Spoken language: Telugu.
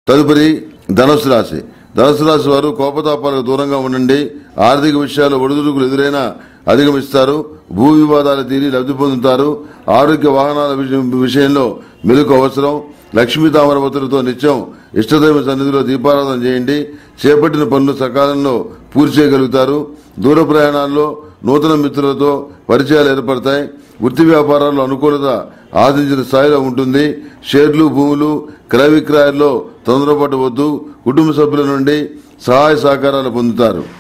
తదుపరి ధనుసు రాశి ధనుసు రాశి వారు కోపతాపాలకు దూరంగా ఉండండి ఆర్థిక విషయాలు ఒడిదుడుకులు ఎదురైనా అధిగమిస్తారు భూ వివాదాలు తీరి లబ్ధి పొందుతారు ఆరోగ్య వాహనాల విషయం- విషయంలో మెలకు అవసరం లక్ష్మీ తామరవతులతో నిత్యం ఇష్టదైవ సన్నిధిలో దీపారాధన చేయండి చేపట్టిన పనులు సకాలంలో పూర్తి చేయగలుగుతారు దూర ప్రయాణాల్లో నూతన మిత్రులతో పరిచయాలు ఏర్పడతాయి వృత్తి వ్యాపారాల్లో అనుకూలత ఆశించిన స్థాయిలో ఉంటుంది షేర్లు భూములు క్రయ విక్రయాల్లో తొందరపడవద్దు కుటుంబ సభ్యుల నుండి సహాయ సహకారాలు పొందుతారు